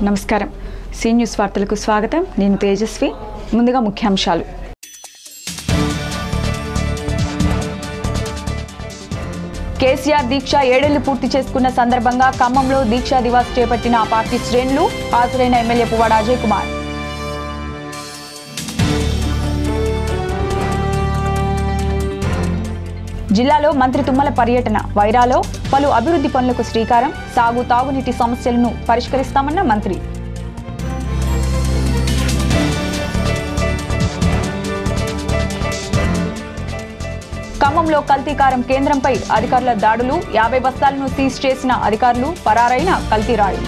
నమస్కారం see news వార్తలకు స్వాగతం నేను తేజస్వి ముందుగా ముఖ్యాంశాలు కేసీఆర్ దీక్ష ఏడేళ్లు పూర్తి చేసుకున్న సందర్భంగా ఖమ్మంలో దీక్షా దివాస్ చేపట్టిన ఆ పార్టీ శ్రేణులు హాజరైన ఎమ్మెల్యే పువ్వాడ అజయ్ కుమార్ జిల్లాలో మంత్రి తుమ్మల పర్యటన వైరాలో పలు అభివృద్ధి పనులకు శ్రీకారం సాగు తాగునీటి సమస్యలను పరిష్కరిస్తామన్న మంత్రి ఖమ్మంలో కల్తీకారం కేంద్రంపై అధికారుల దాడులు యాభై బస్తాలను సీజ్ చేసిన అధికారులు పరారైన కల్తీ రాయులు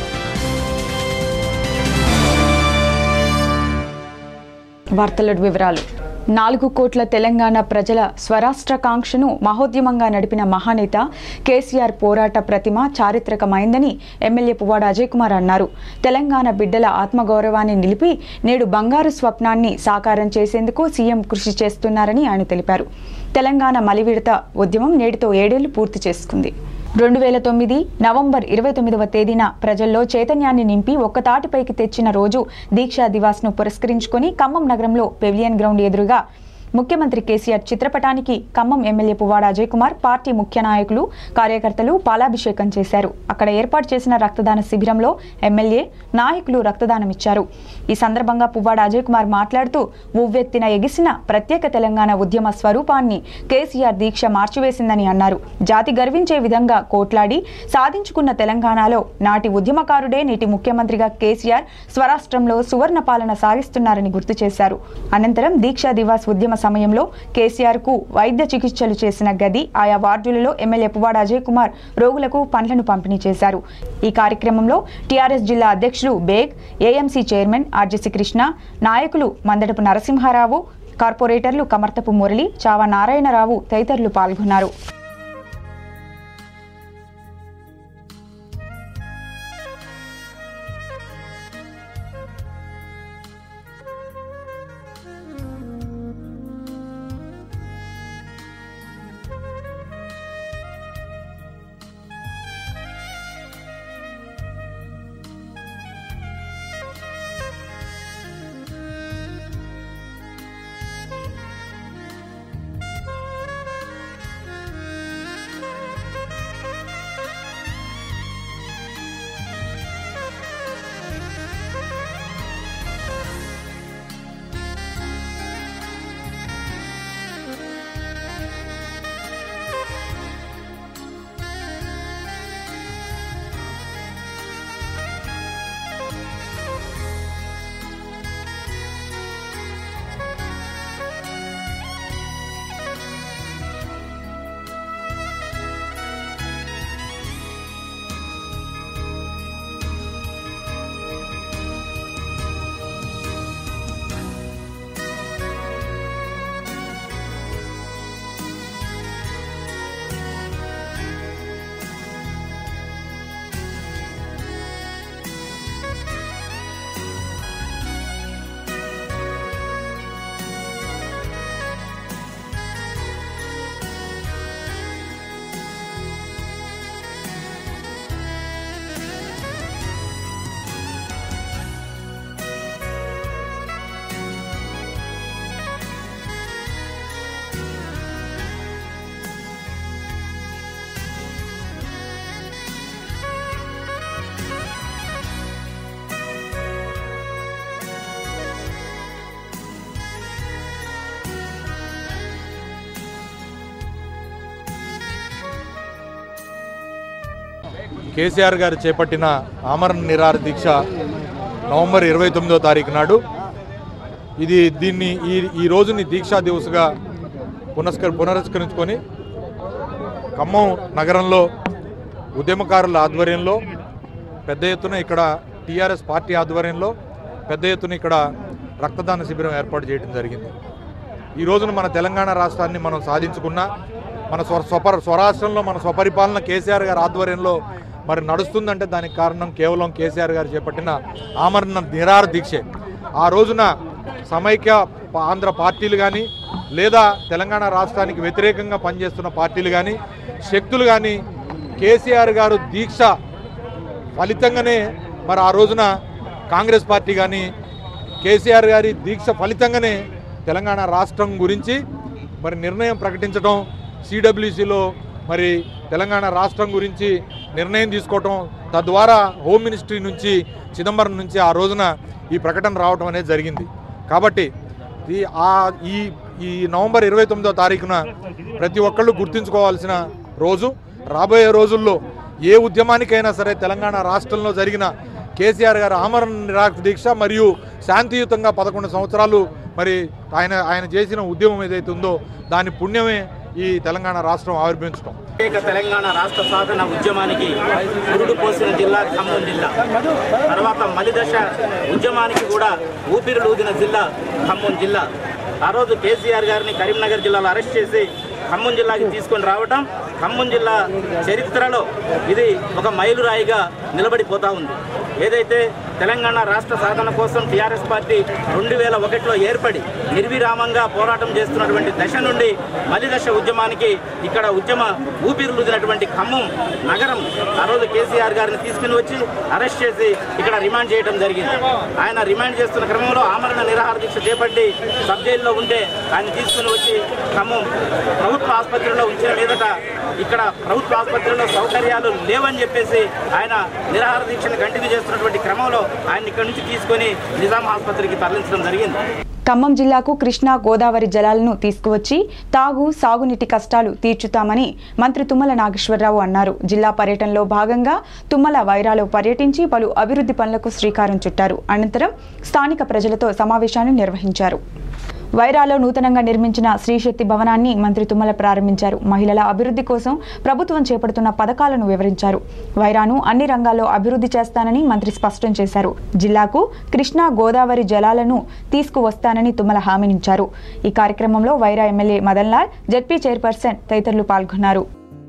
వార్తల వివరాలు నాలుగు కోట్ల తెలంగాణ ప్రజల స్వరాష్ట్రకాంక్షను మహోద్యమంగా నడిపిన మహానేత కేసీఆర్ పోరాట ప్రతిమ చారిత్రకమైందని ఎమ్మెల్యే పువ్వాడ అజయ్ కుమార్ అన్నారు తెలంగాణ బిడ్డల ఆత్మగౌరవాన్ని నిలిపి నేడు బంగారు స్వప్నాన్ని సాకారం చేసేందుకు సీఎం కృషి చేస్తున్నారని ఆయన తెలిపారు తెలంగాణ మలివిడత ఉద్యమం నేటితో ఏడేళ్లు పూర్తి చేసుకుంది రెండు వేల తొమ్మిది నవంబర్ ఇరవై తొమ్మిదవ తేదీన ప్రజల్లో చైతన్యాన్ని నింపి ఒక్కతాటిపైకి తెచ్చిన రోజు దీక్షా దివాస్ను పురస్కరించుకొని ఖమ్మం నగరంలో పెవిలియన్ గ్రౌండ్ ఎదురుగా ముఖ్యమంత్రి కేసీఆర్ చిత్రపటానికి ఖమ్మం ఎమ్మెల్యే పువ్వాడ అజయ్ కుమార్ పార్టీ ముఖ్య నాయకులు కార్యకర్తలు పాలాభిషేకం చేశారు అక్కడ ఏర్పాటు చేసిన రక్తదాన శిబిరంలో ఎమ్మెల్యే నాయకులు రక్తదానం ఇచ్చారు ఈ సందర్భంగా పువ్వాడ అజయ్ కుమార్ మాట్లాడుతూ ఉవ్వెత్తిన ఎగిసిన ప్రత్యేక తెలంగాణ ఉద్యమ స్వరూపాన్ని కేసీఆర్ దీక్ష మార్చివేసిందని అన్నారు జాతి గర్వించే విధంగా కోట్లాడి సాధించుకున్న తెలంగాణలో నాటి ఉద్యమకారుడే నేటి ముఖ్యమంత్రిగా కేసీఆర్ స్వరాష్ట్రంలో సువర్ణ పాలన సాగిస్తున్నారని గుర్తు చేశారు అనంతరం దీక్షా దివాస్ ఉద్యమ సమయంలో కేసీఆర్ కు వైద్య చికిత్సలు చేసిన గది ఆయా వార్డులలో ఎమ్మెల్యే పువ్వాడ అజయ్ కుమార్ రోగులకు పండ్లను పంపిణీ చేశారు ఈ కార్యక్రమంలో టీఆర్ఎస్ జిల్లా అధ్యక్షులు బేగ్ ఏఎంసీ చైర్మన్ ఆర్జేసీ కృష్ణ నాయకులు మందడపు నరసింహారావు కార్పొరేటర్లు కమర్తపు మురళి చావా నారాయణరావు తదితరులు పాల్గొన్నారు కేసీఆర్ గారు చేపట్టిన ఆమరణ నిరాహార దీక్ష నవంబర్ ఇరవై తొమ్మిదో తారీఖు నాడు ఇది దీన్ని ఈ ఈ రోజుని దీక్షా దివస్గా పునస్కరి పునరస్కరించుకొని ఖమ్మం నగరంలో ఉద్యమకారుల ఆధ్వర్యంలో పెద్ద ఎత్తున ఇక్కడ టీఆర్ఎస్ పార్టీ ఆధ్వర్యంలో పెద్ద ఎత్తున ఇక్కడ రక్తదాన శిబిరం ఏర్పాటు చేయడం జరిగింది ఈ రోజున మన తెలంగాణ రాష్ట్రాన్ని మనం సాధించుకున్న మన స్వ స్వపర స్వరాష్ట్రంలో మన స్వపరిపాలన కేసీఆర్ గారి ఆధ్వర్యంలో మరి నడుస్తుందంటే దానికి కారణం కేవలం కేసీఆర్ గారు చేపట్టిన ఆమరణ నిరాహార దీక్షే ఆ రోజున సమైక్య ప- ఆంధ్ర పార్టీలు కానీ లేదా తెలంగాణ రాష్ట్రానికి వ్యతిరేకంగా పనిచేస్తున్న పార్టీలు కానీ శక్తులు కానీ కేసీఆర్ గారు దీక్ష ఫలితంగానే మరి ఆ రోజున కాంగ్రెస్ పార్టీ కానీ కేసీఆర్ గారి దీక్ష ఫలితంగానే తెలంగాణ రాష్ట్రం గురించి మరి నిర్ణయం ప్రకటించడం సిడబ్ల్యూసిలో మరి తెలంగాణ రాష్ట్రం గురించి నిర్ణయం తీసుకోవటం తద్వారా హోమ్ మినిస్ట్రీ నుంచి చిదంబరం నుంచి ఆ రోజున ఈ ప్రకటన రావటం అనేది జరిగింది కాబట్టి ఈ ఆ ఈ ఈ నవంబర్ ఇరవై తొమ్మిదో తారీఖున ప్రతి ఒక్కళ్ళు గుర్తుంచుకోవాల్సిన రోజు రాబోయే రోజుల్లో ఏ ఉద్యమానికైనా సరే తెలంగాణ రాష్ట్రంలో జరిగిన కేసీఆర్ గారి ఆమరణ నిరాక దీక్ష మరియు శాంతియుతంగా పదకొండు సంవత్సరాలు మరి ఆయన ఆయన చేసిన ఉద్యమం ఏదైతే ఉందో దాని పుణ్యమే ఈ తెలంగాణ రాష్ట్రం ఆవిర్భవించడం ప్రత్యేక తెలంగాణ రాష్ట్ర సాధన ఉద్యమానికి పురుడు పోసిన జిల్లా ఖమ్మం జిల్లా తర్వాత మలిదశ ఉద్యమానికి కూడా ఊపిరిలూదిన జిల్లా ఖమ్మం జిల్లా ఆ రోజు కేసీఆర్ గారిని కరీంనగర్ జిల్లాలో అరెస్ట్ చేసి ఖమ్మం జిల్లాకి తీసుకొని రావటం ఖమ్మం జిల్లా చరిత్రలో ఇది ఒక మైలురాయిగా నిలబడిపోతా ఉంది ఏదైతే తెలంగాణ రాష్ట్ర సాధన కోసం టీఆర్ఎస్ పార్టీ రెండు వేల ఒకటిలో ఏర్పడి నిర్విరామంగా పోరాటం చేస్తున్నటువంటి దశ నుండి మలి దశ ఉద్యమానికి ఇక్కడ ఉద్యమ ఊపిరిలుదినటువంటి ఖమ్మం నగరం ఆ రోజు కేసీఆర్ గారిని తీసుకుని వచ్చి అరెస్ట్ చేసి ఇక్కడ రిమాండ్ చేయడం జరిగింది ఆయన రిమాండ్ చేస్తున్న క్రమంలో ఆమరణ నిరాహార దీక్ష చేపట్టి సబ్ జైల్లో ఉంటే ఆయన తీసుకుని వచ్చి ఖమ్మం ప్రభుత్వ ఆసుపత్రిలో ఉంచిన మీదట ఇక్కడ ప్రభుత్వ ఆసుపత్రిలో సౌకర్యాలు లేవని చెప్పేసి ఆయన నిరాహార దీక్షను కంటిన్యూ చేస్తున్నటువంటి క్రమంలో ఆయన ఇక్కడ నుంచి తీసుకొని నిజాం ఆసుపత్రికి తరలించడం జరిగింది ఖమ్మం జిల్లాకు కృష్ణా గోదావరి జలాలను తీసుకువచ్చి తాగు సాగునీటి కష్టాలు తీర్చుతామని మంత్రి తుమ్మల నాగేశ్వరరావు అన్నారు జిల్లా పర్యటనలో భాగంగా తుమ్మల వైరాలో పర్యటించి పలు అభివృద్ధి పనులకు శ్రీకారం చుట్టారు అనంతరం స్థానిక ప్రజలతో సమావేశాన్ని నిర్వహించారు వైరాలో నూతనంగా నిర్మించిన శ్రీశక్తి భవనాన్ని మంత్రి తుమ్మల ప్రారంభించారు మహిళల అభివృద్ధి కోసం ప్రభుత్వం చేపడుతున్న పథకాలను వివరించారు వైరాను అన్ని రంగాల్లో అభివృద్ధి చేస్తానని మంత్రి స్పష్టం చేశారు జిల్లాకు కృష్ణా గోదావరి జలాలను తీసుకువస్తానని తుమ్మల హామీనిచ్చారు ఈ కార్యక్రమంలో Wyra MLA Madan Lal ZP chairperson తదితరులు పాల్గొన్నారు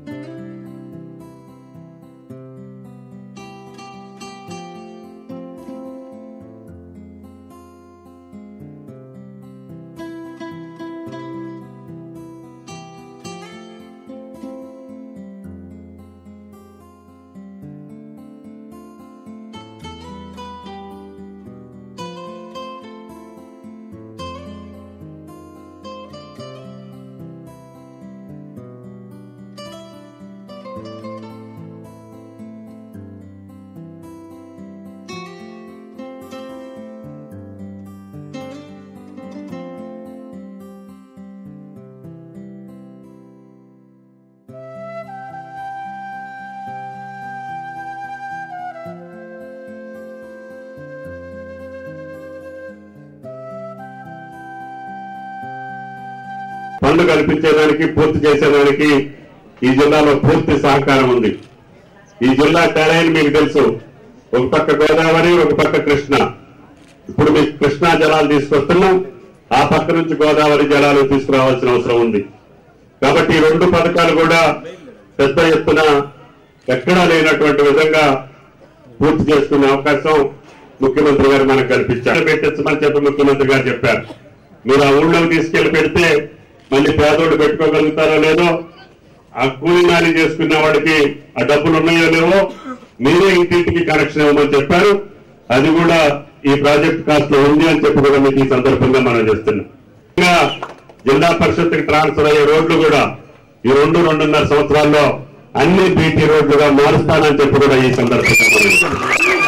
పనులు కల్పించేదానికి పూర్తి చేసేదానికి ఈ జిల్లాలో పూర్తి సహకారం ఉంది ఈ జిల్లా టెరైన్ మీకు తెలుసు ఒక పక్క గోదావరి ఒక పక్క కృష్ణ ఇప్పుడు మీకు కృష్ణా జలాలు తీసుకొస్తున్నాం ఆ పక్క నుంచి గోదావరి జలాలు తీసుకురావాల్సిన అవసరం ఉంది కాబట్టి ఈ రెండు పథకాలు కూడా పెద్ద ఎత్తున ఎక్కడా లేనటువంటి విధంగా పూర్తి చేసుకునే అవకాశం ముఖ్యమంత్రి గారు మనకు కల్పించారు పెట్టించమని చెప్పి ముఖ్యమంత్రి గారు చెప్పారు మీరు ఆ ఊళ్ళోకి తీసుకెళ్లి పెడితే మళ్ళీ పేదోడు పెట్టుకోగలుగుతారో లేదో ఆ కూలి నాలి చేసుకున్న వాడికి ఆ డబ్బులు ఉన్నాయో లేవో మీరే ఇంటింటికి కనెక్షన్ ఇవ్వమని చెప్పారు అది కూడా ఈ ప్రాజెక్ట్ కాస్ట్ లో ఉంది అని చెప్పి కూడా మీకు ఈ సందర్భంగా మనం చేస్తున్నాం ఇంకా జిల్లా పరిషత్ ట్రాన్స్ఫర్ అయ్యే రోడ్లు కూడా ఈ రెండు రెండున్నర సంవత్సరాల్లో అన్ని బీటీ రోడ్లుగా మారుస్తానని చెప్పి కూడా ఈ సందర్భంగా మనం చేస్తున్నాం.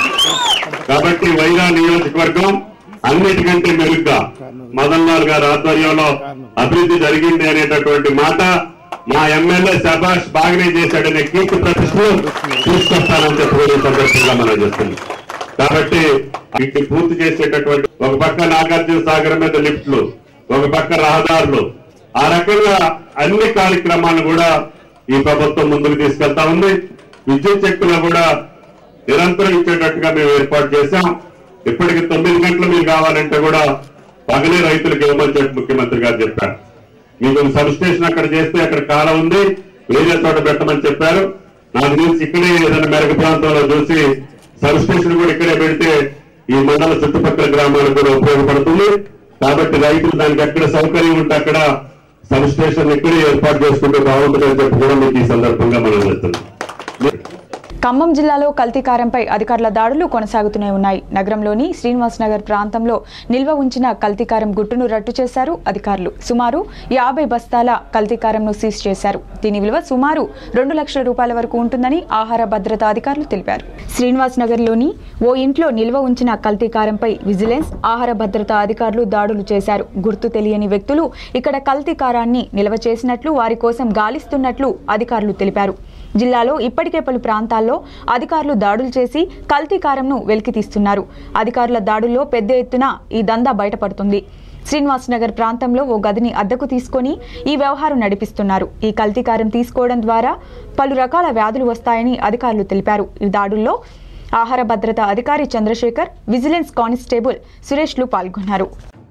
కాబట్టి వైరా నియోజకవర్గం అన్నిటికంటే మెరుగ్గా మదన్ లాల్ గారి ఆధ్వర్యంలో అభివృద్ధి జరిగింది అనేటటువంటి మాట మా ఎమ్మెల్యే శభాష్ బాగానే చేశాడనే కీర్తి ప్రతిష్టలు తీసుకొస్తానని చెప్పి కూడా ఈ సందర్భంగా మనం చేస్తున్నాం కాబట్టి వీటిని పూర్తి చేసేటటువంటి ఒక పక్క నాగార్జున సాగర్ మీద లిఫ్ట్లు ఒక పక్క రహదారులు ఆ రకంగా అన్ని కార్యక్రమాలను కూడా ఈ ప్రభుత్వం ముందుకు తీసుకెళ్తా ఉంది విద్యుత్ శక్తిలో కూడా నిరంతరం ఇచ్చేటట్టుగా మేము ఏర్పాటు చేశాం ఇప్పటికి తొమ్మిది గంటలు మీకు కావాలంటే కూడా పగలే రైతులకు ఇవ్వమని చెప్పి ముఖ్యమంత్రి గారు చెప్పారు మీకు సబ్ స్టేషన్ అక్కడ చేస్తే అక్కడ కాలం ఉంది వేరే చోట పెట్టమని చెప్పారు నాకు తెలిసి ఇక్కడే ఏదైనా మెరుగు ప్రాంతంలో చూసి సబ్ స్టేషన్ కూడా ఇక్కడే పెడితే ఈ మండల చుట్టుపక్కల గ్రామాలకు కూడా ఉపయోగపడుతుంది కాబట్టి రైతులు దానికి ఎక్కడ సౌకర్యం ఉంటే అక్కడ సబ్ స్టేషన్ ఇక్కడే ఏర్పాటు చేసుకుంటే బాగుంటుందని చెప్పి కూడా మీకు ఈ సందర్భంగా మనం చేస్తున్నాం ఖమ్మం జిల్లాలో కల్తీకారంపై అధికారుల దాడులు కొనసాగుతూనే ఉన్నాయి నగరంలోని శ్రీనివాస్ నగర్ ప్రాంతంలో నిల్వ ఉంచిన కల్తీకారం గుట్టును రట్టు చేశారు అధికారులు సుమారు యాభై బస్తాల కల్తీకారంను సీజ్ చేశారు దీని విలువ సుమారు రెండు లక్షల రూపాయల వరకు ఉంటుందని ఆహార భద్రతా అధికారులు తెలిపారు శ్రీనివాస్ నగర్లోని ఓ ఇంట్లో నిల్వ ఉంచిన కల్తీకారంపై విజిలెన్స్ ఆహార భద్రతా అధికారులు దాడులు చేశారు గుర్తు తెలియని వ్యక్తులు ఇక్కడ కల్తీకారాన్ని నిల్వ చేసినట్లు వారి కోసం గాలిస్తున్నట్లు అధికారులు తెలిపారు జిల్లాలో ఇప్పటికే పలు ప్రాంతాల్లో అధికారులు దాడులు చేసి కల్తీ కారంను వెలికితీస్తున్నారు అధికారుల దాడుల్లో పెద్ద ఎత్తున ఈ దందా బయటపడుతుంది శ్రీనివాస్ నగర్ ప్రాంతంలో ఓ గదిని అద్దెకు తీసుకొని ఈ వ్యవహారం నడిపిస్తున్నారు ఈ కల్తీ కారం తీసుకోవడం ద్వారా పలు రకాల వ్యాధులు వస్తాయని అధికారులు తెలిపారు ఈ దాడుల్లో ఆహార భద్రతా అధికారి చంద్రశేఖర్ విజిలెన్స్ కానిస్టేబుల్ సురేష్లు పాల్గొన్నారు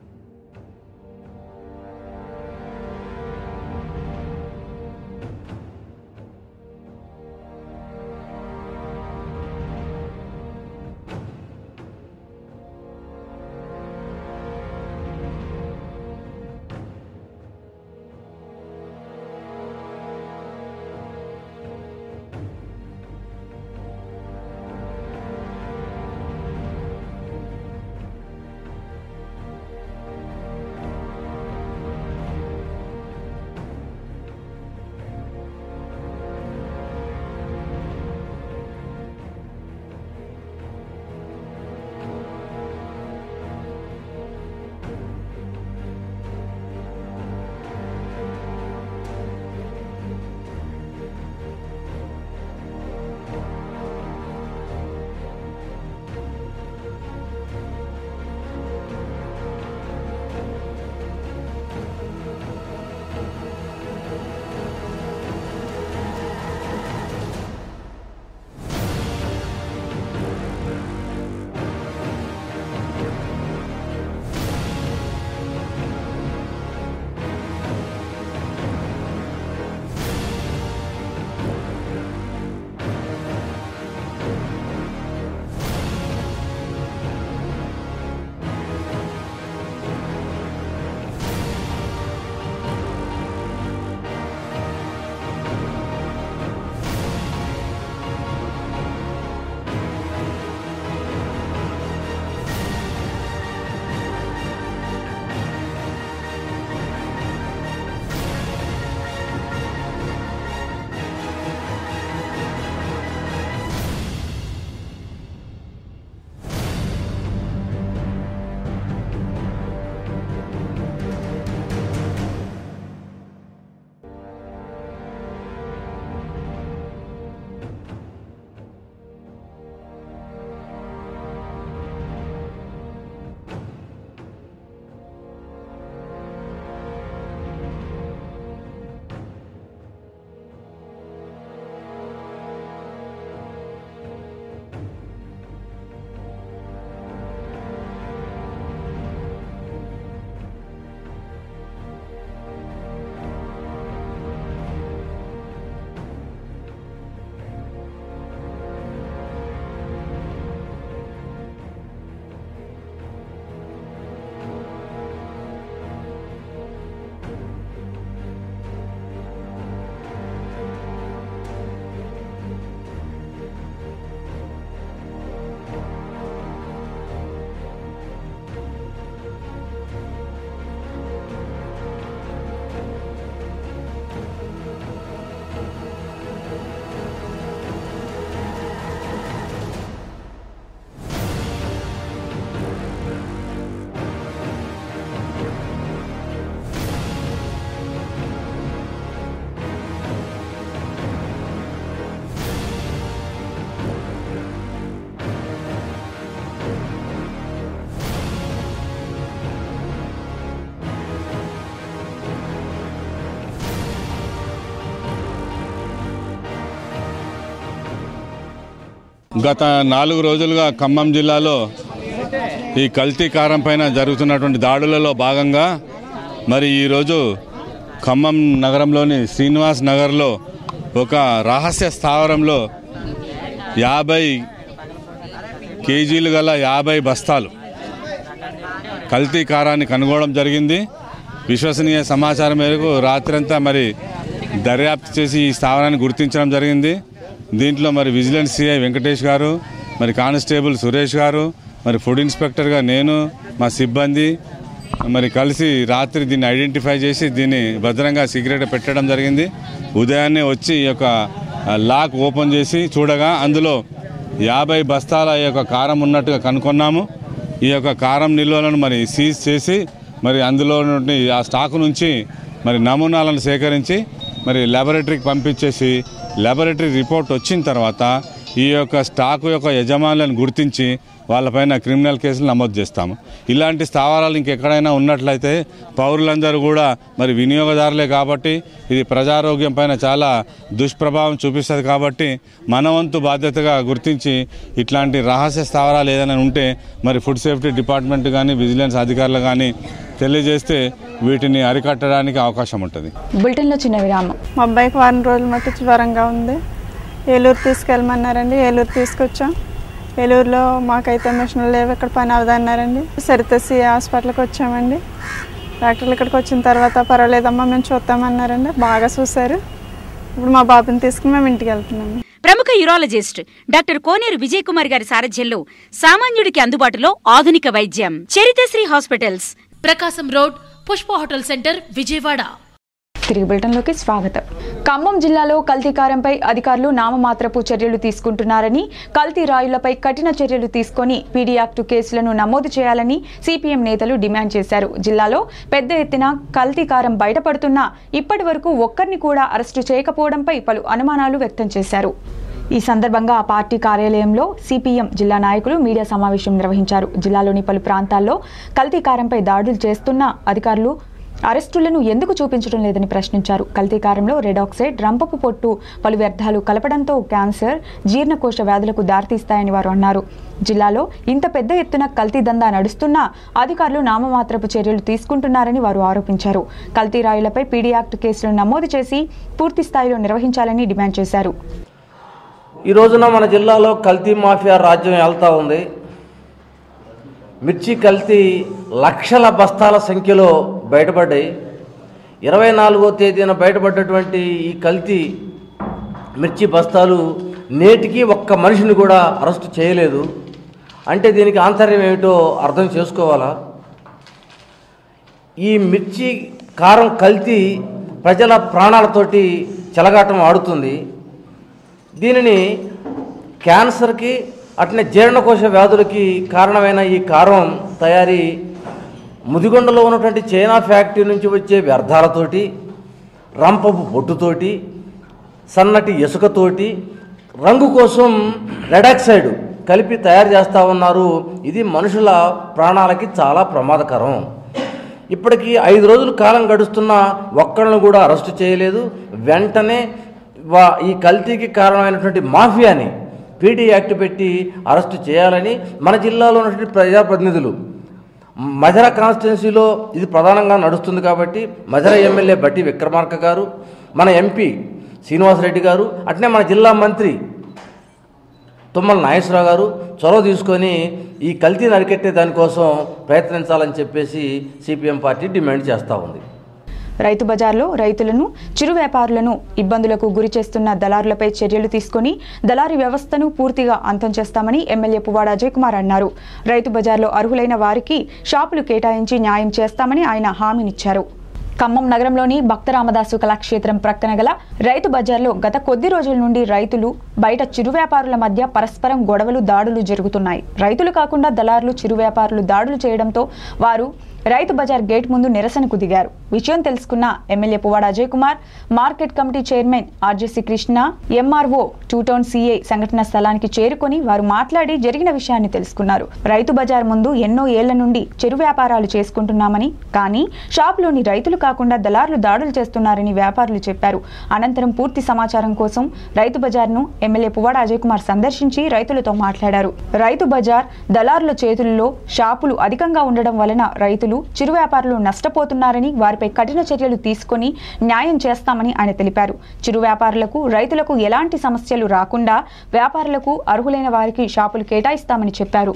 గత నాలుగు రోజులుగా ఖమ్మం జిల్లాలో ఈ కల్తీ కారం పైన జరుగుతున్నటువంటి దాడులలో భాగంగా మరి ఈరోజు ఖమ్మం నగరంలోని శ్రీనివాస్ నగర్లో ఒక రహస్య స్థావరంలో యాభై కేజీలు గల యాభై బస్తాలు కల్తీ కారాన్ని కనుగొనడం జరిగింది విశ్వసనీయ సమాచారం మేరకు రాత్రంతా మరి దర్యాప్తు చేసి ఈ స్థావరాన్ని గుర్తించడం జరిగింది దీంట్లో మరి విజిలెన్స్ సిఐ వెంకటేష్ గారు మరి కానిస్టేబుల్ సురేష్ గారు మరి ఫుడ్ ఇన్స్పెక్టర్గా నేను మా సిబ్బంది మరి కలిసి రాత్రి దీన్ని ఐడెంటిఫై చేసి దీన్ని భద్రంగా సీక్రెట్ పెట్టడం జరిగింది ఉదయాన్నే వచ్చి ఈ యొక్క ఆ, లాక్ ఓపెన్ చేసి చూడగా అందులో యాభై బస్తాల ఈ యొక్క కారం ఉన్నట్టుగా కనుక్కున్నాము ఈ యొక్క కారం నిల్వలను మరి సీజ్ చేసి మరి అందులో నుండి ఆ స్టాక్ నుంచి మరి నమూనాలను సేకరించి మరి ల్యాబొరేటరీకి పంపించేసి ల్యాబొరేటరీ రిపోర్ట్ వచ్చిన తర్వాత ఈ యొక్క స్టాక్ యొక్క యజమానులను గుర్తించి వాళ్ళపైన క్రిమినల్ కేసులు నమోదు చేస్తాము ఇలాంటి స్థావరాలు ఇంకెక్కడైనా ఉన్నట్లయితే పౌరులందరూ కూడా మరి వినియోగదారులే కాబట్టి ఇది ప్రజారోగ్యం పైన చాలా దుష్ప్రభావం చూపిస్తుంది కాబట్టి మన వంతు బాధ్యతగా గుర్తించి ఇట్లాంటి రహస్య స్థావరాలు ఏదైనా ఉంటే మరి ఫుడ్ సేఫ్టీ డిపార్ట్మెంట్ కానీ విజిలెన్స్ అధికారులు కానీ తెలియజేస్తే వీటిని అరికట్టడానికి అవకాశం ఉంటుంది బులెటిన్లో చిన్న విరామం మా అబ్బాయికి వారం రోజులు మట్టి జ్వరంగా ఉంది ఏలూరు తీసుకెళ్ళమన్నారండి ఏలూరు తీసుకొచ్చాం ఏలూరులో మాకైతే మిషన్లు లేవు ఇక్కడ పని అవదన్నారండి సరితసి హాస్పిటల్కి వచ్చామండి డాక్టర్లు ఇక్కడికి వచ్చిన తర్వాత పర్వాలేదమ్మా మేము చూస్తామన్నారండి బాగా చూశారు ఇప్పుడు మా బాబుని తీసుకుని మేము ఇంటికి వెళ్తున్నాము ప్రముఖ యూరాలజిస్ట్ డాక్టర్ కోనేరు విజయ్ కుమార్ గారి సారథ్యంలో సామాన్యుడికి అందుబాటులో ఆధునిక వైద్యం Charitasri hospitals Prakasam road Pushpa hotel centre Vijayawada తిరిగి బులెటిన్లోకి స్వాగతం ఖమ్మం జిల్లాలో కల్తీ కారంపై అధికారులు నామమాత్రపు చర్యలు తీసుకుంటున్నారని కల్తీ రాయులపై కఠిన చర్యలు తీసుకొని పీడీ యాక్టు కేసులను నమోదు చేయాలని సిపిఎం నేతలు డిమాండ్ చేశారు జిల్లాలో పెద్ద ఎత్తున కల్తీ కారం బయటపడుతున్నా ఇప్పటి వరకు ఒక్కరిని కూడా అరెస్టు చేయకపోవడంపై పలు అనుమానాలు వ్యక్తం చేశారు ఈ సందర్భంగా ఆ పార్టీ కార్యాలయంలో సిపిఎం జిల్లా నాయకులు మీడియా సమావేశం నిర్వహించారు జిల్లాలోని పలు ప్రాంతాల్లో కల్తీ కారంపై దాడులు చేస్తున్న అధికారులు అరెస్టులను ఎందుకు చూపించడం లేదని ప్రశ్నించారు కల్తీకారంలో రెడాక్సైడ్ రంపపు పొట్టు పలు వ్యర్థాలు కలపడంతో క్యాన్సర్ జీర్ణకోశ వ్యాధులకు దారితీస్తాయని వారు అన్నారు జిల్లాలో ఇంత పెద్ద ఎత్తున కల్తీ దందా నడుస్తున్నా అధికారులు నామమాత్రపు చర్యలు తీసుకుంటున్నారని వారు ఆరోపించారు కల్తీ రాయులపై పీడీ యాక్ట్ కేసులను నమోదు చేసి పూర్తి స్థాయిలో నిర్వహించాలని డిమాండ్ చేశారు ఈ రోజున మన జిల్లాలో కల్తీ మాఫియా రాజ్యం వెళ్తూ ఉంది మిర్చి కల్తీ లక్షల బస్తాల సంఖ్యలో బయటపడ్డాయి ఇరవై నాలుగో తేదీన బయటపడ్డటువంటి ఈ కల్తీ మిర్చి బస్తాలు నేటికి ఒక్క మనిషిని కూడా అరెస్టు చేయలేదు అంటే దీనికి ఆంతర్యం ఏమిటో అర్థం చేసుకోవాలా ఈ మిర్చి కారం కల్తీ ప్రజల ప్రాణాలతోటి చెలగాటం ఆడుతుంది దీనిని క్యాన్సర్కి అట్నే జీర్ణకోశ వ్యాధులకి కారణమైన ఈ కారం తయారీ ముదిగొండలో ఉన్నటువంటి చైనా ఫ్యాక్టరీ నుంచి వచ్చే వ్యర్థాలతోటి రంపపు బొట్టుతోటి సన్నటి ఇసుకతోటి రంగు కోసం రెడాక్సైడ్ కలిపి తయారు చేస్తూ ఉన్నారు ఇది మనుషుల ప్రాణాలకి చాలా ప్రమాదకరం ఇప్పటికీ ఐదు రోజులు కాలం గడుస్తున్నా ఒక్కళ్ళను కూడా అరెస్టు చేయలేదు వెంటనే వా ఈ కల్తీకి కారణమైనటువంటి మాఫియాని పీడీ యాక్ట్ పెట్టి అరెస్టు చేయాలని మన జిల్లాలో ఉన్నటువంటి ప్రజాప్రతినిధులు మధుర కాన్స్టిట్యున్సీలో ఇది ప్రధానంగా నడుస్తుంది కాబట్టి మధుర ఎమ్మెల్యే బట్టి విక్రమార్క గారు మన ఎంపీ శ్రీనివాసరెడ్డి గారు అట్నే మన జిల్లా మంత్రి తుమ్మల నాగేశ్వరరావు గారు చొరవ తీసుకొని ఈ కల్తీని అరికెట్టే దానికోసం ప్రయత్నించాలని చెప్పేసి సిపిఎం పార్టీ డిమాండ్ చేస్తూ ఉంది రైతు బజార్లో రైతులను చిరు వ్యాపారులను ఇబ్బందులకు గురి చేస్తున్న దళారులపై చర్యలు తీసుకొని దళారీ వ్యవస్థను పూర్తిగా అంతం చేస్తామని ఎమ్మెల్యే పువ్వాడ అజయ్ కుమార్ అన్నారు రైతు బజార్లో అర్హులైన వారికి షాపులు కేటాయించి న్యాయం చేస్తామని ఆయన హామీనిచ్చారు ఖమ్మం నగరంలోని భక్తరామదాసు కళాక్షేత్రం ప్రక్కన గల రైతు బజార్లో గత కొద్ది రోజుల నుండి రైతులు బయట చిరు వ్యాపారుల మధ్య పరస్పరం గొడవలు దాడులు జరుగుతున్నాయి రైతులు కాకుండా దళారులు చిరు వ్యాపారులు దాడులు చేయడంతో వారు రైతు బజార్ గేట్ ముందు నిరసనకు దిగారు విషయం తెలుసుకున్న MLA Puvvada Ajay Kumar market committee chairman RJC Krishna MRO two town CI సంఘటన స్థలానికి చేరుకొని వారు మాట్లాడి జరిగిన విషయాన్ని తెలుసుకున్నారు రైతు బజార్ ముందు ఎన్నో ఏళ్ల నుండి చెరు వ్యాపారాలు చేసుకుంటున్నామని కానీ షాపులోని రైతులు కాకుండా దళారులు దాడులు చేస్తున్నారని వ్యాపారులు చెప్పారు అనంతరం పూర్తి సమాచారం కోసం రైతు బజార్ను ఎమ్మెల్యే పువ్వాడ అజయ్ కుమార్ సందర్శించి రైతులతో మాట్లాడారు రైతు బజార్ దళారుల చేతుల్లో షాపులు అధికంగా ఉండడం వలన రైతులు చిరు వ్యాపారులు నష్టపోతున్నారని వారిపై కఠిన చర్యలు తీసుకొని న్యాయం చేస్తామని ఆయన తెలిపారు చిరు వ్యాపారులకు రైతులకు ఎలాంటి సమస్యలు రాకుండా వ్యాపారులకు అర్హులైన వారికి షాపులు కేటాయిస్తామని చెప్పారు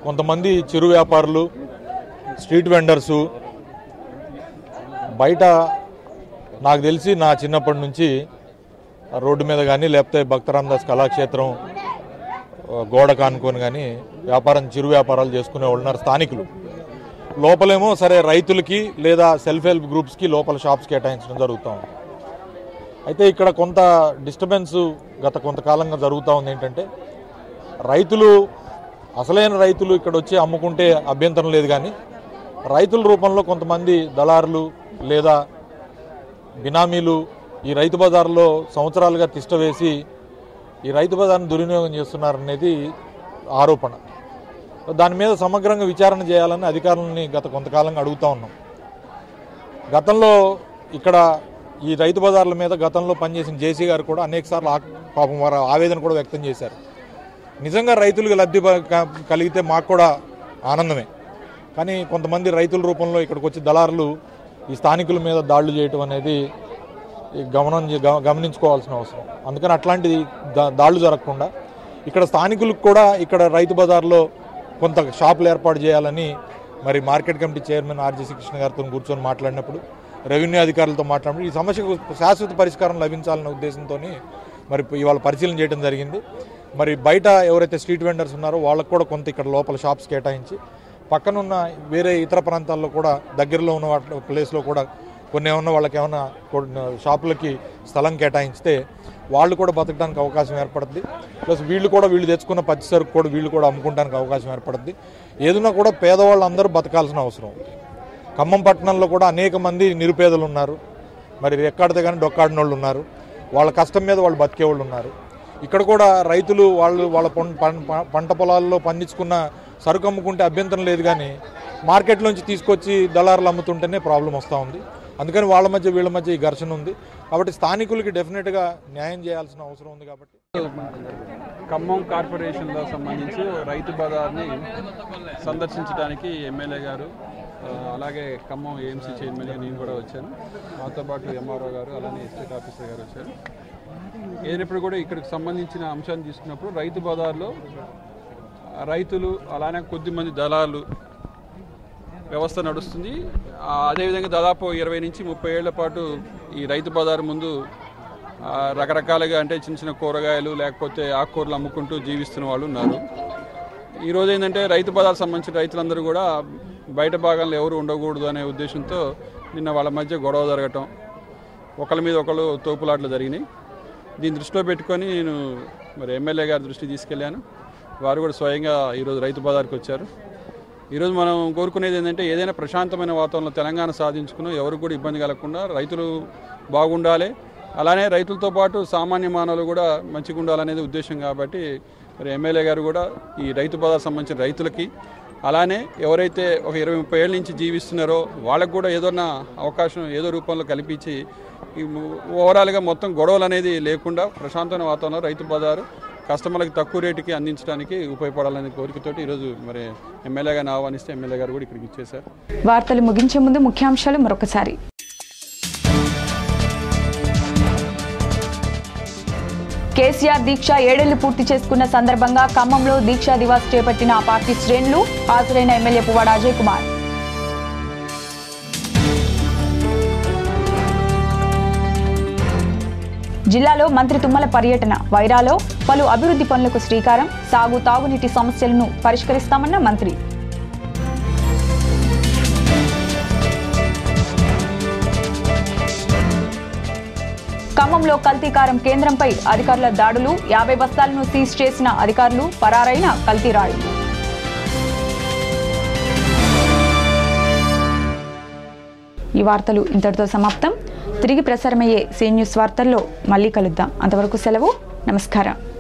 కొంతమంది చిరు వ్యాపారులు స్ట్రీట్ వెండర్సు బయట నాకు తెలిసి నా చిన్నప్పటి నుంచి రోడ్డు మీద కానీ లేకపోతే భక్తరామదాస్ కళాక్షేత్రం ఆ, గోడ కానుకొని కానీ వ్యాపారం చిరు వ్యాపారాలు చేసుకునే వాళ్ళు ఉన్నారు స్థానికులు లోపలేమో సరే రైతులకి లేదా సెల్ఫ్ హెల్ప్ గ్రూప్స్కి లోపల షాప్స్ కేటాయించడం జరుగుతూ ఉంది అయితే ఇక్కడ కొంత డిస్టర్బెన్స్ గత కొంతకాలంగా జరుగుతూ ఉంది ఏంటంటే రైతులు అసలైన రైతులు ఇక్కడ వచ్చి అమ్ముకుంటే అభ్యంతరం లేదు కానీ రైతుల రూపంలో కొంతమంది దళారులు లేదా బినామీలు ఈ రైతు బజార్లో సంవత్సరాలుగా తిష్ట వేసి ఈ రైతు బజార్ను దుర్వినియోగం చేస్తున్నారనేది ఆరోపణ దాని మీద సమగ్రంగా విచారణ చేయాలని అధికారులని గత కొంతకాలంగా అడుగుతా ఉన్నాం గతంలో ఇక్కడ ఈ రైతు బజార్ల మీద గతంలో పనిచేసిన జేసీ గారు కూడా అనేక సార్లు పాపం వారు ఆవేదన కూడా వ్యక్తం చేశారు నిజంగా రైతులకు లబ్ధి ప- క- కలిగితే మాకు కూడా ఆనందమే కానీ కొంతమంది రైతుల రూపంలో ఇక్కడికి వచ్చి దళారులు ఈ స్థానికుల మీద దాడులు చేయటం అనేది ఈ గమనం చే- గ- గమనించుకోవాల్సిన అవసరం అందుకని అట్లాంటి దా- దాడులు జరగకుండా ఇక్కడ స్థానికులకు కూడా ఇక్కడ రైతు బజార్లో కొంత షాపులు ఏర్పాటు చేయాలని మరి market committee chairman RJC Krishna గారితో కూర్చొని మాట్లాడినప్పుడు రెవెన్యూ అధికారులతో మాట్లాడినప్పుడు ఈ సమస్యకు శాశ్వత పరిష్కారం లభించాలనే ఉద్దేశంతో మరి ఇవాళ పరిశీలన చేయడం జరిగింది మరి బయట ఎవరైతే స్ట్రీట్ వెండర్స్ ఉన్నారో వాళ్ళకు కూడా కొంత ఇక్కడ లోపల షాప్స్ కేటాయించి పక్కనున్న వేరే ఇతర ప్రాంతాల్లో కూడా దగ్గరలో ఉన్న వాటి ప్లేస్లో కూడా కొన్ని ఏమన్నా వాళ్ళకి ఏమన్నా కొన్ని షాపులకి స్థలం కేటాయించితే వాళ్ళు కూడా బతకడానికి అవకాశం ఏర్పడుద్ది ప్లస్ వీళ్ళు కూడా వీళ్ళు తెచ్చుకున్న పచ్చి సరుకు కూడా వీళ్ళు కూడా అమ్ముకోవడానికి అవకాశం ఏర్పడుద్ది ఏదైనా కూడా పేదవాళ్ళు అందరూ బతకాల్సిన అవసరం ఉంది ఖమ్మం పట్టణంలో కూడా అనేక మంది నిరుపేదలు ఉన్నారు మరి రెక్కాడితే కానీ డొక్కాడిన వాళ్ళు ఉన్నారు వాళ్ళ కష్టం మీద వాళ్ళు బతికే వాళ్ళు ఉన్నారు ఇక్కడ కూడా రైతులు వాళ్ళు వాళ్ళ పం- పం- పం- పంట పొలాల్లో పండించుకున్న సరుకు అమ్ముకుంటే అభ్యంతరం లేదు కానీ మార్కెట్లోంచి తీసుకొచ్చి దళారులు అమ్ముతుంటేనే ప్రాబ్లం వస్తూ ఉంది అందుకని వాళ్ళ మధ్య వీళ్ళ మధ్య ఈ ఘర్షణ ఉంది కాబట్టి స్థానికులకి డెఫినెట్గా న్యాయం చేయాల్సిన అవసరం ఉంది కాబట్టి ఖమ్మం కార్పొరేషన్లో సంబంధించి రైతు బజార్ని సందర్శించడానికి ఎమ్మెల్యే గారు ఆ, అలాగే ఖమ్మం ఏఎంసీ చైర్మన్గా నేను కూడా వచ్చాను మాతో పాటు ఎంఆర్ఓ గారు అలానే ఎస్టేట్ ఆఫీసర్ గారు వచ్చారు ఏదైనప్పుడు కూడా ఇక్కడికి సంబంధించిన అంశాన్ని తీసుకున్నప్పుడు రైతు బజార్లో ఆ, రైతులు అలానే కొద్దిమంది దళాలు వ్యవస్థ నడుస్తుంది ఆ, అదేవిధంగా దాదాపు ఇరవై నుంచి ముప్పై ఏళ్ల పాటు ఈ రైతు బజార్ ముందు ఆ, రకరకాలుగా అంటే చిన్న చిన్న కూరగాయలు లేకపోతే ఆకుకూరలు అమ్ముకుంటూ జీవిస్తున్న వాళ్ళు ఉన్నారు ఈ రోజు ఏంటంటే రైతు బజార్ సంబంధించిన రైతులందరూ కూడా బయట భాగంలో ఎవరు ఉండకూడదు అనే ఉద్దేశంతో నిన్న వాళ్ళ మధ్య గొడవ జరగటం ఒకళ్ళ మీద ఒకళ్ళు తోపులాట్లు జరిగినాయి దీన్ని దృష్టిలో పెట్టుకొని నేను మరి ఎమ్మెల్యే గారి దృష్టికి తీసుకెళ్ళాను వారు కూడా స్వయంగా ఈరోజు రైతు బజార్కి వచ్చారు ఈరోజు మనం కోరుకునేది ఏంటంటే ఏదైనా ప్రశాంతమైన వాతావరణంలో తెలంగాణ సాధించుకుని ఎవరికి కూడా ఇబ్బంది కలగకుండా రైతులు బాగుండాలి అలానే రైతులతో పాటు సామాన్య మానవులు కూడా మంచిగా ఉండాలనేది ఉద్దేశం కాబట్టి మరి ఎమ్మెల్యే గారు కూడా ఈ రైతు బజార్ సంబంధించిన రైతులకి అలానే ఎవరైతే ఒక ఇరవై ముప్పై ఏళ్ళ నుంచి జీవిస్తున్నారో వాళ్ళకు కూడా ఏదన్నా అవకాశం ఏదో రూపంలో కల్పించి ఈ ము- ఓవరాల్గా మొత్తం గొడవలు అనేది లేకుండా ప్రశాంతమైన వాతావరణంలో రైతు బజారు కస్టమర్లకు తక్కువ రేటుకి అందించడానికి ఉపయోగపడాలనే కోరికతోటి ఈరోజు మరి ఎమ్మెల్యే గారిని ఆహ్వానిస్తే ఎమ్మెల్యే గారు కూడా ఇక్కడికి ఇచ్చేశారు వార్తలు ముగించే ముందు ముఖ్యాంశాలు మరొకసారి కేసీఆర్ దీక్ష ఏడేళ్లు పూర్తి చేసుకున్న సందర్భంగా ఖమ్మంలో దీక్షా దివాస్ చేపట్టిన ఆ పార్టీ శ్రేణులు హాజరైన ఎమ్మెల్యే పువ్వాడ అజయ్ కుమార్ జిల్లాలో మంత్రి తుమ్మల పర్యటన వైరాలో పలు అభివృద్ధి పనులకు శ్రీకారం సాగు తాగునీటి సమస్యలను పరిష్కరిస్తామన్న మంత్రి ఖమ్మంలో కల్తీకారం కేంద్రంపై అధికారుల దాడులు యాభై బస్తాలను సీజ్ చేసిన అధికారులు పరారైన కల్తీరాడు ఈ వార్తలు ఇంతటితో సమాప్తం తిరిగి ప్రసారమయ్యే సీ న్యూస్ వార్తల్లో మళ్ళీ కలుద్దాం అంతవరకు సెలవు నమస్కారం